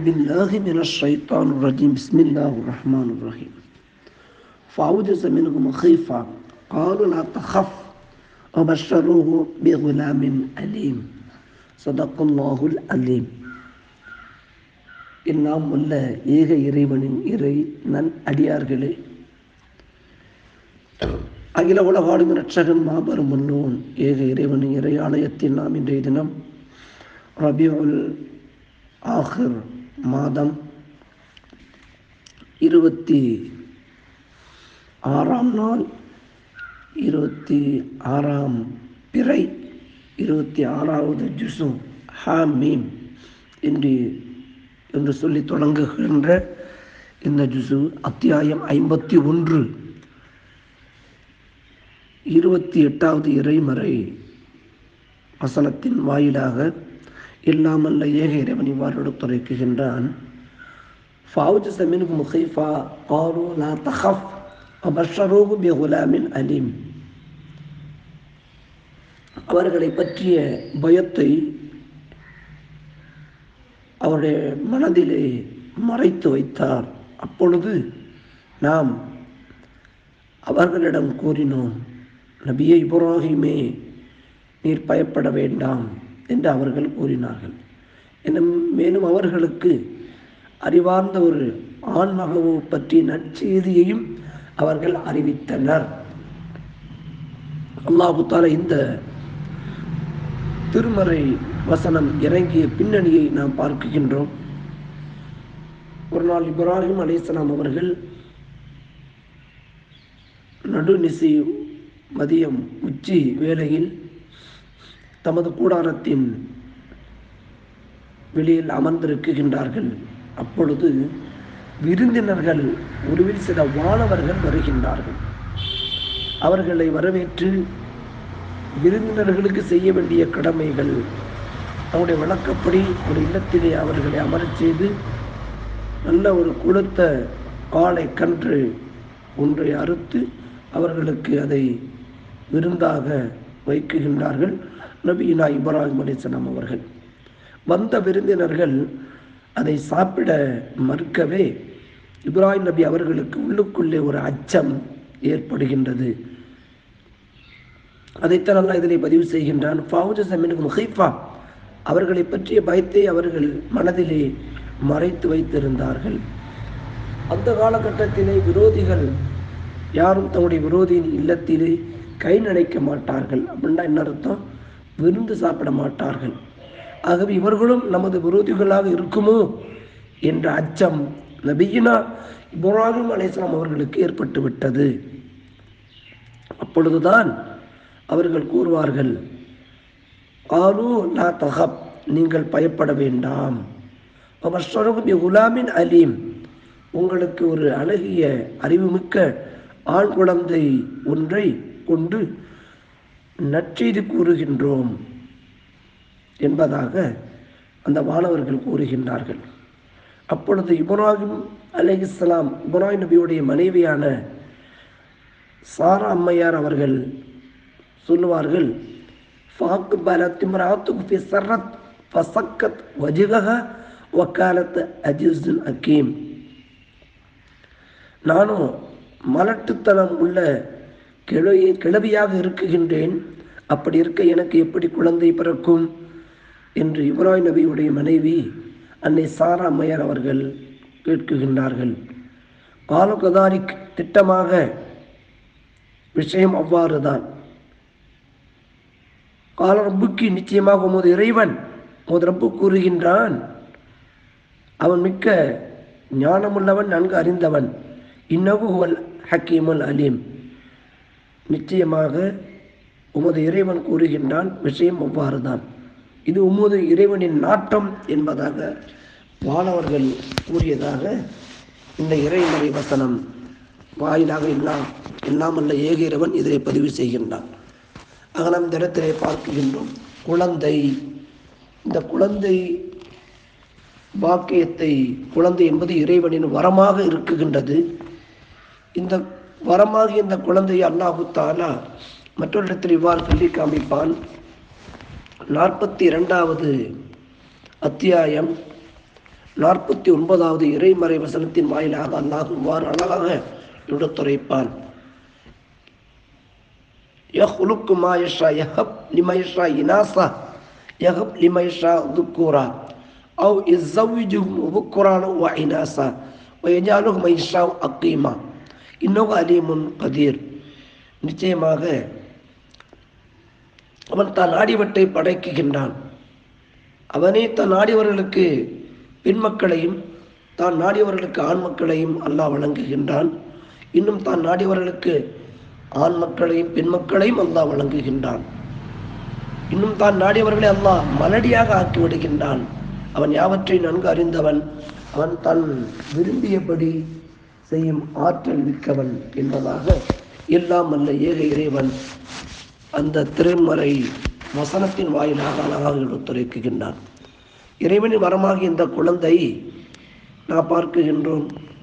بالله من الشيطان الرجيم بسم الله الرحمن الرحيم فأوجس منهم خيفة قالوا لا تخف وبشروه بغلام أليم صدق الله العليم எல்லாம் உள்ள ஏக இறைவனின் இறை நன் அடியார்களே அகில உலகாடும் ரட்சகன் மாபெரும் முன்னோன் ஏக இறைவனின் இறை ஆலயத்தில் நாம் இன்றைய தினம் ரபியுல் ஆஹிர் மாதம் இருபத்தி ஆறாம் நாள் இருபத்தி ஆறாம் பிறை இருபத்தி ஆறாவது ஜுசு ஹா மீம் என்று என்று சொல்லி தொடங்குகின்ற இந்த ஜுசு அத்தியாயம் ஐம்பத்தி ஒன்று இருபத்தி எட்டாவது இறைமறை வசனத்தின் வாயிலாக இல்லாமல்ல ஏக இறைவன் இவ்வாறு எடுத்துரைக்குகின்றான் فأوجس منهم خيفة قالوا لا تخف وبشروه بغلام أليم அவர்களை பற்றிய பயத்தை அவருடைய மனதிலே மறைத்து வைத்தார் அப்பொழுது நாம் அவர்களிடம் கூறினோம் நபியே இப்ராஹிமே நீர் பயப்பட வேண்டாம் என்று அவர்கள் கூறினார்கள் இன்னும் மேலும் அவர்களுக்கு அறிவார்ந்த ஒரு ஆண்மகவு பற்றிய நற்செய்தியையும் அவர்கள் அறிவித்தனர் அல்லாஹு தாலா இந்த திருமறை வசனம் இறங்கிய பின்னணியை நாம் பார்க்கின்றோம் ஒரு நாள் இப்ராஹிம் அலிஸ்லாம் அவர்கள் நடுநிசி மதியம் உச்சி வேளையில் தமது கூடாரத்தின் வெளியில் அமர்ந்திருக்குகின்றார்கள் அப்பொழுது விருந்தினர்கள் உருவில் சில வானவர்கள் வருகின்றார்கள் அவர்களை வரவேற்று விருந்தினர்களுக்கு செய்ய வேண்டிய கடமைகள் அவருடைய வழக்கப்படி ஒரு இல்லத்திலே அவர்களை அமரச் செய்து நல்ல ஒரு கொளுத்த காளை கன்று ஒன்றை அறுத்து அவர்களுக்கு அதை விருந்தாக வைக்குகின்றார்கள் நபீனா இப்ராஹிம் அலிஸ்லாம் அவர்கள் வந்த விருந்தினர்கள் அதை சாப்பிட மறுக்கவே இப்ராஹிம் நபி அவர்களுக்கு உள்ளுக்குள்ளே ஒரு அச்சம் ஏற்படுகின்றது அதைத்தான் அல்லா இதனை பதிவு செய்கின்றான் ஹைஃபா அவர்களை பற்றிய பயத்தை அவர்கள் மனதிலே மறைத்து வைத்திருந்தார்கள் அந்த காலகட்டத்திலே விரோதிகள் யாரும் தங்களுடைய விரோதியின் இல்லத்திலே கை நடைக்க மாட்டார்கள் அப்படின்னா என்ன அர்த்தம் விருந்து சாப்பிட மாட்டார்கள் ஆகவே இவர்களும் நமது விரோதிகளாக இருக்குமோ என்ற அச்சம் நபியினா இப்ராஹிம் அலிஸ்லாம் அவர்களுக்கு ஏற்பட்டு விட்டது அப்பொழுதுதான் அவர்கள் கூறுவார்கள் ஆலு லா தகப் நீங்கள் பயப்பட வேண்டாம் குலாமின் அலீம் உங்களுக்கு ஒரு அழகிய அறிவுமிக்க ஆண் குழந்தை ஒன்றை கொண்டு நற்செய்தி கூறுகின்றோம் என்பதாக அந்த மாணவர்கள் கூறுகின்றார்கள் அப்பொழுது இப்ராஹிம் அலி இஸ்லாம் இப்ராஹிம் நபியுடைய மனைவியான சாரா அம்மையார் அவர்கள் சொல்லுவார்கள் ஃபாக்கு பலத்திமராத்து சர்ரத் ஃபசக்கத் வஜிகஹ வக்காலத் அஜிசுல் அக்கீம் நானும் மலட்டுத்தனம் உள்ள கிழவி கிழவியாக இருக்குகின்றேன் அப்படி இருக்க எனக்கு எப்படி குழந்தை பிறக்கும் என்று இப்ராஹிம் நபியுடைய மனைவி அன்னை சாரா அம்மையார் அவர்கள் கேட்குகின்றார்கள் காலகதாரிக் திட்டமாக விஷயம் அவ்வாறு தான் கால ரப்புக்கு நிச்சயமாக உமது இறைவன் உமது ரப்பு கூறுகின்றான் அவன் மிக்க ஞானமுள்ளவன் நன்கு அறிந்தவன் இன்னகுவல் ஹக்கீமுல் அலீம் நிச்சயமாக உமது இறைவன் கூறுகின்றான் விஷயம் அவ்வாறு தான் இது உமது இறைவனின் நாட்டம் என்பதாக வானவர்கள் கூறியதாக இந்த இறைமறை வசனம் வாயிலாக எல்லாம் எல்லாமல்ல ஏக இறைவன் இதை பதிவு செய்கின்றான் ஆக நாம் இந்த இடத்திலே பார்க்கின்றோம் குழந்தை இந்த குழந்தை பாக்கியத்தை குழந்தை என்பது இறைவனின் வரமாக இருக்குகின்றது இந்த வரமாக இந்த குழந்தையை அல்லாஹு தாலா மற்றொரு இடத்தில் இவ்வாறு சொல்லி காமிப்பான் நாற்பத்தி இரண்டாவது அத்தியாயம் நாற்பத்தி ஒன்பதாவது இறைமறை வசனத்தின் வாயிலாக அல்லாஹ் இவ்வாறு அழகாக எடுத்துரைப்பான் يخلق ما يشاء يهب لما يشاء إناثا يهب لما يشاء ذكورا أو يزوجهم ذكرانا وإناثا ويجعلهم من يشاء أقيما إنه عليم قدير நிச்சயமாக அவன் தான் நாடியவற்றை படைக்குகின்றான் அவனே தான் நாடியவர்களுக்கு பெண் மக்களையும் தான் நாடியவர்களுக்கு ஆண் மக்களையும் அல்லாஹ் வழங்குகின்றான் இன்னும் தான் நாடியவர்களுக்கு ஆண் மக்களையும் பெண் மக்களையும் அல்லாஹ் வழங்குகின்றான் இன்னும் தான் நாடியவர்களை அல்லாஹ் மலடியாக ஆக்கி விடுகின்றான் அவன் யாவற்றை நன்கு அறிந்தவன் அவன் தன் விரும்பியபடி செய்யும் ஆற்றல் மிக்கவன் என்பதாக எல்லாம் அல்ல ஏக இறைவன் அந்த திருமறை வசனத்தின் வாயிலாக அழகாக எடுத்துரைக்குகின்றான் இறைவனின் வரமாக இந்த குழந்தை நான் பார்க்குகின்றோம்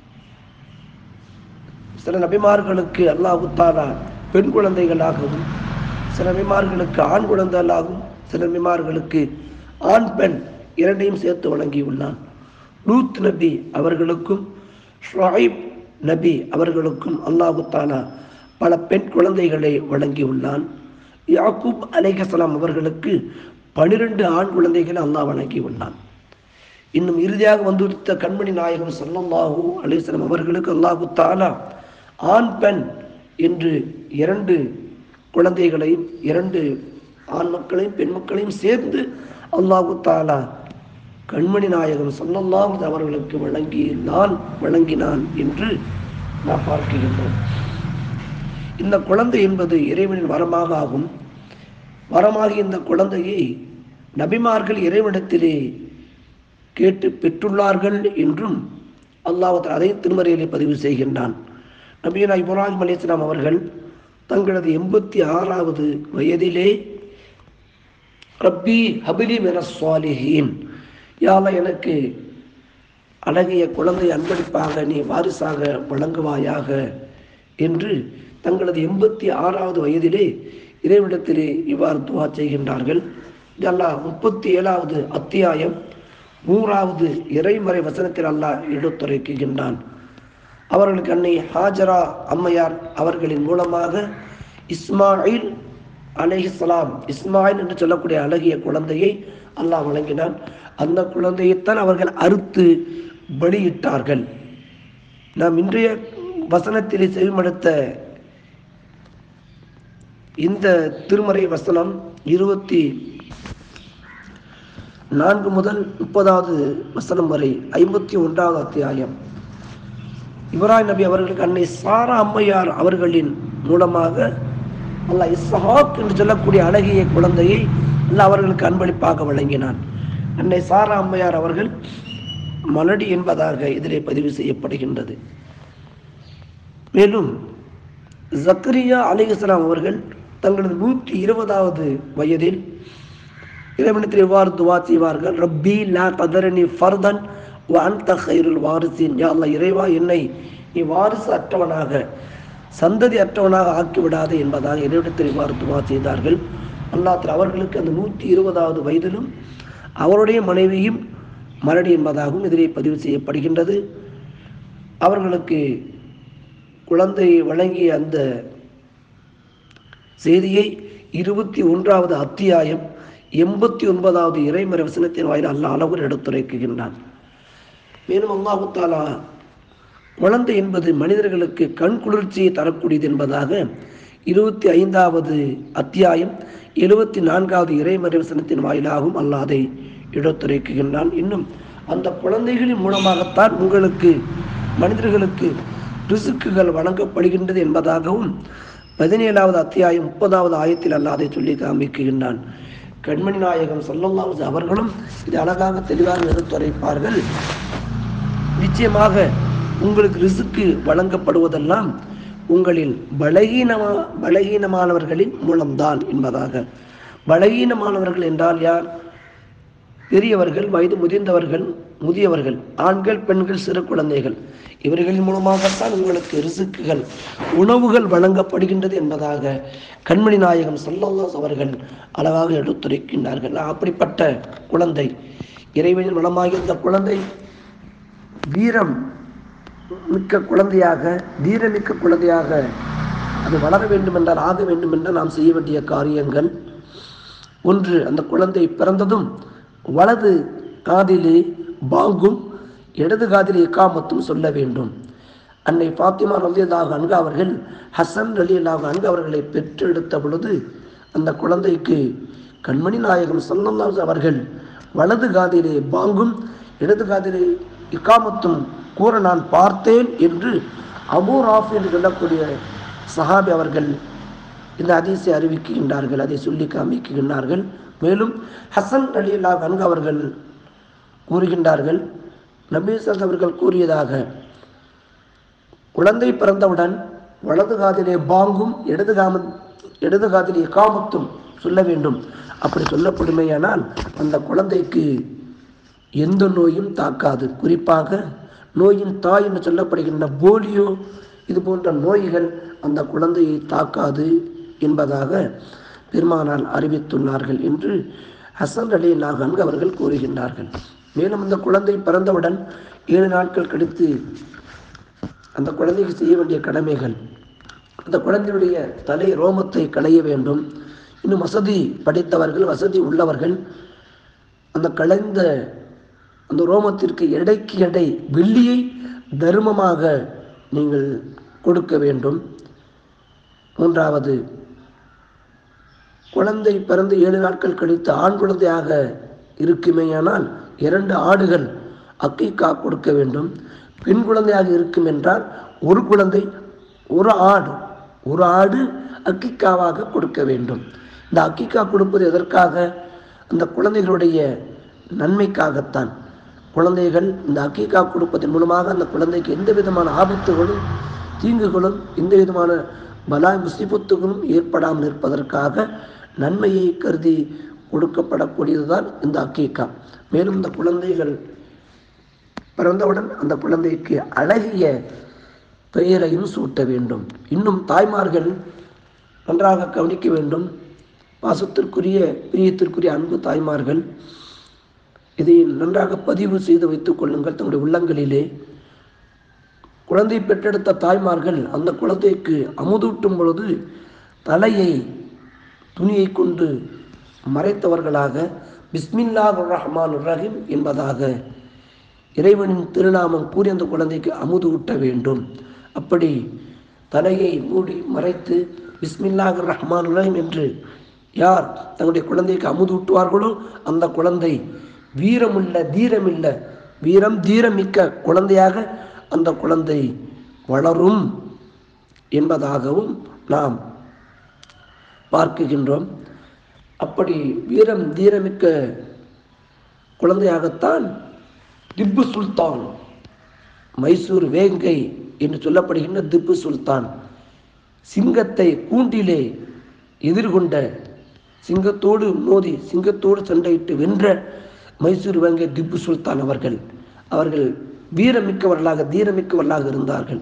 சில நபிமார்களுக்கு அல்லாஹு தாலா பெண் குழந்தைகளாகவும் சில நபிமார்களுக்கு ஆண் குழந்தைகளாகவும் சில நபிமார்களுக்கு ஆண் பெண் இரண்டையும் சேர்த்து வழங்கியுள்ளான் லூத் நபி அவர்களுக்கும் ஷுஐப் நபி அவர்களுக்கும் அல்லாஹு தாலா பல பெண் குழந்தைகளை வழங்கியுள்ளான் யாக்கூப் அலைஹசலாம் அவர்களுக்கு பனிரெண்டு ஆண் குழந்தைகளை அல்லாஹ் வழங்கியுள்ளான் இன்னும் இறுதியாக வந்துவிட்ட கண்மணி நாயகம் சல்லல்லாஹு அலிஸ்லாம் அவர்களுக்கு அல்லாஹு தாலா ஆண் பெண் என்று இரண்டு குழந்தைகளையும் இரண்டு ஆண் மக்களையும் பெண் மக்களையும் சேர்ந்து அல்லாஹு தாலா கண்மணி நாயகம் சல்லல்லாஹு அவர்களுக்கு வழங்கினான் வழங்கினான் என்று நாம் பார்க்கின்றோம் இந்த குழந்தை என்பது இறைவனின் வரமாக ஆகும் வரமாகிய இந்த குழந்தையை நபிமார்கள் இறைவனிடத்திலே கேட்டு பெற்றுள்ளார்கள் என்றும் அல்லாஹ் அதை திருமறையிலே பதிவு செய்கின்றான் நபியனா இப்ராஹிம் அலிஸ்லாம் அவர்கள் தங்களது எண்பத்தி ஆறாவது வயதிலே ரப்பி ஹபிலி மின சுவாலிஹீன் யால எனக்கு அழகிய குழந்தை அன்பளிப்பாக நீ வாரிசாக வழங்குவாயாக என்று தங்களது எண்பத்தி ஆறாவது வயதிலே இறைவிடத்திலே இவ்வாறு துவா செய்கின்றார்கள் இதெல்லாம் முப்பத்தி ஏழாவது அத்தியாயம் நூறாவது இறைமறை வசனத்தில் அல்லாஹ் எடுத்துரைக்குகின்றான் அவர்களுக்கு அன்னை ஹாஜரா அம்மையார் அவர்களின் மூலமாக இஸ்மாயில் அலைஹிஸ்லாம் இஸ்மாயில் என்று சொல்லக்கூடிய அழகிய குழந்தையை அல்லாஹ் வழங்கினான் அந்த குழந்தையைத்தான் அவர்கள் அறுத்து பலியிட்டார்கள் நாம் இன்றைய வசனத்திலே செவிமடுத்த இந்த திருமறை வசனம் இருபத்தி நான்கு முதல் முப்பதாவது வசனம் வரை ஐம்பத்தி ஒன்றாவது அத்தியாயம் இப்ராஹிம் நபி அவர்களுக்கு அன்னை சாரா அம்மையார் அவர்களின் மூலமாக அல்லாஹ் இஸ்ஹாக் என்று சொல்லக்கூடிய அழகிய குழந்தையை அல்லாஹ் அவர்களுக்கு அன்பளிப்பாக வழங்கினான் அன்னை சாரா அம்மையார் அவர்கள் மலடி என்பதாக இதிலே பதிவு செய்யப்படுகின்றது மேலும் ஜக்கரியா அலிகலாம் அவர்கள் தங்களது நூற்றி இருபதாவது வயதில் இறைவனத்தில் எவ்வாறு துவா செய்வார்கள் ரப்பி லா கதரணி ஃபர்தன் அந்த ஹைருல் வாரிசின் யா அல்லாஹ் இறைவா என்னை நீ வாரிசு அற்றவனாக சந்ததி அற்றவனாக ஆக்கிவிடாது என்பதாக இறைவனத்தில் இவ்வாறு துவா செய்தார்கள் அல்லாத்தில் அவர்களுக்கு அந்த நூற்றி இருபதாவது வயதிலும் அவருடைய மனைவியும் மரடி என்பதாகவும் இதிலே பதிவு செய்யப்படுகின்றது அவர்களுக்கு குழந்தை வழங்கிய அந்த செய்தியை இருபத்தி ஒன்றாவது அத்தியாயம் எண்பத்தி ஒன்பதாவது இறைமறை வசனத்தின் வாயில் அல்ல அளவில் எடுத்துரைக்குகின்றான் மேலும் அல்லாஹு தாலா குழந்தை என்பது மனிதர்களுக்கு கண் குளிர்ச்சியை தரக்கூடியது என்பதாக இருபத்தி ஐந்தாவது அத்தியாயம் எழுபத்தி நான்காவது இறைமறை வசனத்தின் வாயிலாகவும் அல்லாஹ் அதை எடுத்துரைக்குகின்றான் இன்னும் அந்த குழந்தைகளின் மூலமாகத்தான் உங்களுக்கு மனிதர்களுக்கு ரிசுக்குகள் வழங்கப்படுகின்றது என்பதாகவும் பதினேழாவது அத்தியாயம் முப்பதாவது ஆயத்தில் அல்லாஹ் அதை சொல்லி காண்பிக்குகின்றான் கண்மணி நாயகம் சொல்லல்லாவது அவர்களும் இது அழகாக தெளிவாக எடுத்துரைப்பார்கள் நிச்சயமாக உங்களுக்கு ரிசுக்கு வழங்கப்படுவதெல்லாம் உங்களில் பலகீனமா பலகீனமானவர்களின் மூலம்தான் என்பதாக பலகீனமானவர்கள் என்றால் யார் பெரியவர்கள் வயது முதிர்ந்தவர்கள் முதியவர்கள் ஆண்கள் பெண்கள் சிறு குழந்தைகள் இவர்களின் மூலமாகத்தான் உங்களுக்கு ரிசுக்குகள் உணவுகள் வழங்கப்படுகின்றது என்பதாக கண்மணி நாயகம் சல்லல்லாஸ் அவர்கள் அழகாக எடுத்துரைக்கின்றார்கள் அப்படிப்பட்ட குழந்தை இறைவனின் வளமாகிய இந்த குழந்தை வீரம் மிக்க குழந்தையாக வீரமிக்க குழந்தையாக அது வளர வேண்டும் என்றால் ஆக வேண்டும் என்றால் நாம் செய்ய வேண்டிய காரியங்கள் ஒன்று அந்த குழந்தை பிறந்ததும் வலது காதிலே பாங்கும் இடது காதிலே இக்காமத்தும் சொல்ல வேண்டும் அன்னை ஃபாத்திமா ரலியல்லாஹு அன்கு அவர்கள் ஹசன் ரலியல்லாஹு அன்கு அவர்களை பெற்றெடுத்த பொழுது அந்த குழந்தைக்கு கண்மணி நாயகம் ஸல்லல்லாஹு அவர்கள் வலது காதிலே பாங்கும் இடது காதிலே இக்காமத்தும் கூற நான் பார்த்தேன் என்று அபூ ராஃபி என்று சொல்லக்கூடிய சஹாபி அவர்கள் இந்த ஹதீஸை அறிவிக்கின்றார்கள் அதை சொல்லி காமிக்கின்றார்கள் மேலும் ஹசன் ரலியல்லாஹு அன்கு அவர்கள் கூறுகின்றார்கள் நபீசஸ் அவர்கள் கூறியதாக குழந்தை பிறந்தவுடன் வலது காதிலே பாங்கும் இடது காம இடது காதிலே காமத்தும் சொல்ல வேண்டும் அப்படி சொல்லப்படுமேயானால் அந்த குழந்தைக்கு எந்த நோயும் தாக்காது குறிப்பாக நோயின் தாய் என்று சொல்லப்படுகின்ற போலியோ இது போன்ற நோய்கள் அந்த குழந்தையை தாக்காது என்பதாக பெருமானால் அறிவித்துள்ளார்கள் என்று ஹசன் அலி நாகன்கு அவர்கள் கூறுகின்றார்கள் மேலும் அந்த குழந்தை பிறந்தவுடன் ஏழு நாட்கள் கழித்து அந்த குழந்தைக்கு செய்ய வேண்டிய கடமைகள் அந்த குழந்தையுடைய தலை ரோமத்தை களைய வேண்டும் இன்னும் வசதி படைத்தவர்கள் வசதி உள்ளவர்கள் அந்த களைந்த அந்த ரோமத்திற்கு எடைக்கு எடை வெள்ளியை தர்மமாக நீங்கள் கொடுக்க வேண்டும் மூன்றாவது குழந்தை பிறந்து ஏழு நாட்கள் கழித்து ஆண் குழந்தையாக இருக்குமேயானால் இரண்டு ஆடுகள் அக்கிக்கா கொடுக்க வேண்டும் பெண் குழந்தையாக இருக்கும் என்றால் ஒரு குழந்தை ஒரு ஆடு ஒரு ஆடு அக்கிக்காவாக கொடுக்க வேண்டும் இந்த அக்கிக்கா கொடுப்பது எதற்காக அந்த குழந்தைகளுடைய நன்மைக்காகத்தான் குழந்தைகள் இந்த அக்கீக்கா கொடுப்பதன் மூலமாக அந்த குழந்தைக்கு எந்த விதமான ஆபத்துகளும் தீங்குகளும் எந்த விதமான பலாய் முசிபத்துகளும் ஏற்படாமல் இருப்பதற்காக நன்மையை கருதி கொடுக்கப்படக்கூடியதுதான் இந்த அக்கீக்கா மேலும் இந்த குழந்தைகள் பிறந்தவுடன் அந்த குழந்தைக்கு அழகிய பெயரையும் சூட்ட வேண்டும் இன்னும் தாய்மார்கள் நன்றாக கவனிக்க வேண்டும் பாசத்திற்குரிய பிரியத்திற்குரிய அன்பு தாய்மார்கள் இதை நன்றாக பதிவு செய்து வைத்துக் கொள்ளுங்கள் தங்களுடைய உள்ளங்களிலே குழந்தை பெற்றெடுத்த தாய்மார்கள் அந்த குழந்தைக்கு அமுதூட்டும் பொழுது தலையை துணியை கொண்டு மறைத்தவர்களாக பிஸ்மில்லாஹ் ரஹ்மான் ரஹீம் என்பதாக இறைவனின் திருநாமம் கூறி அந்த குழந்தைக்கு அமுது ஊட்ட வேண்டும் அப்படி தலையை மூடி மறைத்து பிஸ்மில்லாஹ் ரஹ்மான் ரஹீம் என்று யார் தங்களுடைய குழந்தைக்கு அமுது ஊட்டுவார்களோ அந்த குழந்தை வீரமுள்ள தீரமில்ல வீரம் தீரமிக்க குழந்தையாக அந்த குழந்தை வளரும் என்பதாகவும் நாம் பார்க்குகின்றோம் அப்படி வீரம் தீரமிக்க குழந்தையாகத்தான் திப்பு சுல்தான் மைசூர் வேங்கை என்று சொல்லப்படுகின்ற திப்பு சுல்தான் சிங்கத்தை கூண்டிலே எதிர்கொண்ட சிங்கத்தோடு மோதி சிங்கத்தோடு சண்டையிட்டு வென்ற மைசூர் வேங்கை திப்பு சுல்தான் அவர்கள் அவர்கள் வீரமிக்கவர்களாக தீரமிக்கவர்களாக இருந்தார்கள்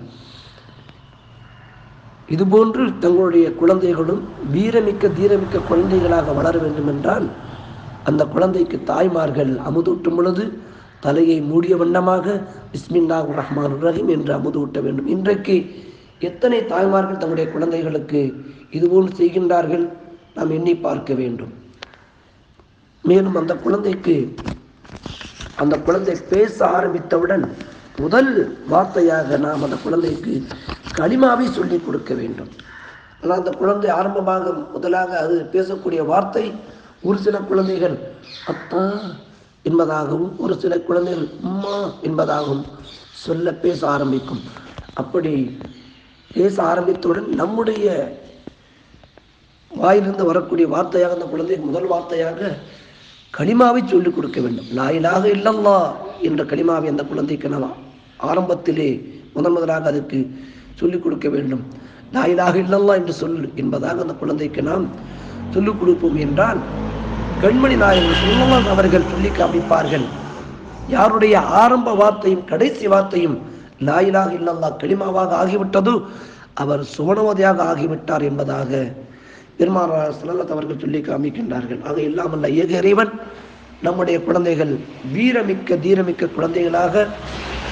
இதுபோன்று தங்களுடைய குழந்தைகளும் வீரமிக்க தீரமிக்க குழந்தைகளாக வளர வேண்டும் என்றால் அந்த குழந்தைக்கு தாய்மார்கள் அமுதூட்டும் பொழுது தலையை மூடிய வண்ணமாக பிஸ்மில்லா ரஹ்மான் ரஹீம் என்று அமுதூட்ட வேண்டும் இன்றைக்கு எத்தனை தாய்மார்கள் தங்களுடைய குழந்தைகளுக்கு இதுபோன்று செய்கின்றார்கள் நாம் எண்ணி பார்க்க வேண்டும் மேலும் அந்த குழந்தைக்கு அந்த குழந்தை பேச ஆரம்பித்தவுடன் முதல் வார்த்தையாக நாம் அந்த குழந்தைக்கு களிமாவை சொல்லிக் கொடுக்க வேண்டும் ஆனால் அந்த குழந்தை ஆரம்பமாக முதலாக அது பேசக்கூடிய வார்த்தை ஒரு சில குழந்தைகள் அத்தா என்பதாகவும் ஒரு சில குழந்தைகள் அம்மா என்பதாகவும் சொல்ல பேச ஆரம்பிக்கும் அப்படி பேச ஆரம்பித்தவுடன் நம்முடைய வாயிலிருந்து வரக்கூடிய வார்த்தையாக அந்த குழந்தைக்கு முதல் வார்த்தையாக களிமாவை சொல்லிக் கொடுக்க வேண்டும் லாயிலாக இல்லல்லா என்ற களிமாவை அந்த குழந்தைக்கு நாம் ஆரம்பத்திலே முதன் முதலாக அதற்கு சொல்லிக் கொடுக்க வேண்டும் லாயிலாக இல்லல்லா என்று சொல் என்பதாக அந்த குழந்தைக்கு நாம் சொல்லிக் கொடுப்போம் என்றால் கண்மணி நாயகர் சொல்லலாம் அவர்கள் சொல்லி காமிப்பார்கள் யாருடைய ஆரம்ப வார்த்தையும் கடைசி வார்த்தையும் லாயிலாக இல்லல்லா களிமாவாக ஆகிவிட்டதோ அவர் சுவனவதியாக ஆகிவிட்டார் என்பதாக பெருமானார் சல்லத் அவர்கள் சொல்லி காமிக்கின்றார்கள் ஆக இல்லாமல்ல ஏக இறைவன் நம்முடைய குழந்தைகள் வீரமிக்க தீரமிக்க குழந்தைகளாக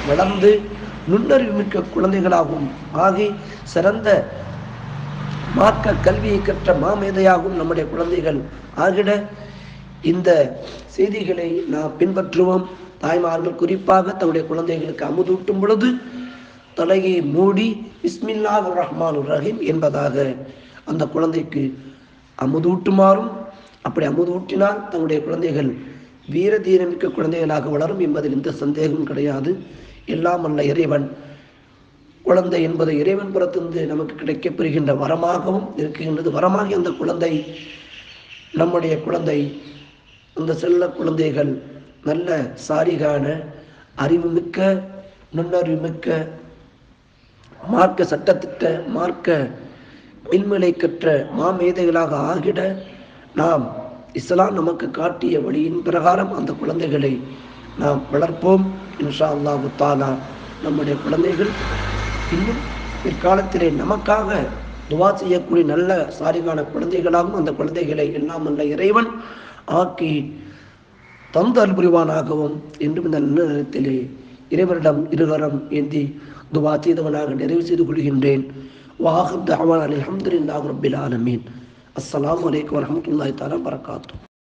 வளர்ந்து நுண்ணறிவுமிக்க குழந்தைகளாகவும் ஆகி சிறந்த மார்க்க கல்வியை கற்ற மாமேதையாகவும் நம்முடைய குழந்தைகள் ஆகிட இந்த செய்திகளை நாம் பின்பற்றுவோம் தாய்மார்கள் குறிப்பாக தன்னுடைய குழந்தைகளுக்கு அமுதூட்டும் பொழுது தலையை மூடி இஸ்மில்லாஹ் ரஹ்மான் ரஹீம் என்பதாக அந்த குழந்தைக்கு அமுதூட்டுமாறும் அப்படி அமுதூட்டினால் தன்னுடைய குழந்தைகள் வீர தீரமிக்க குழந்தைகளாக வளரும் என்பதில் எந்த சந்தேகமும் கிடையாது எல்லாம் அல்ல இறைவன் குழந்தை என்பது இறைவன் புறத்திலிருந்து நமக்கு கிடைக்கப்பெறுகின்ற வரமாகவும் இருக்கின்றது வரமாகி அந்த குழந்தை நம்முடைய குழந்தை அந்த செல்ல குழந்தைகள் நல்ல சாரிகான அறிவுமிக்க நுண்ணறிவுமிக்க மார்க்க சட்டத்திட்ட மார்க்க மின்மலை கற்ற மாமேதைகளாக ஆகிட நாம் இஸ்லாம் நமக்கு காட்டிய வழியின் பிரகாரம் அந்த குழந்தைகளை நாம் வளர்ப்போம் இன்ஷா அல்லாஹு தாலா நம்முடைய குழந்தைகள் இன்னும் பிற்காலத்திலே நமக்காக துவா செய்யக்கூடிய நல்ல சாரிகான குழந்தைகளாகவும் அந்த குழந்தைகளை எல்லாம் அல்ல இறைவன் ஆக்கி தந்து அல்புரிவானாகவும் என்றும் இந்த நல்ல நேரத்திலே இறைவனிடம் இருகரம் ஏந்தி துவா செய்தவனாக நிறைவு செய்து கொள்கின்றேன் வாஹப் தஹவான் அலி அஹமதுல்லாஹ் ரபில் ஆலமீன் அஸ்ஸலாமு அலைக்கும் வரஹமத்துல்லாஹி தஆலா வரகாத்து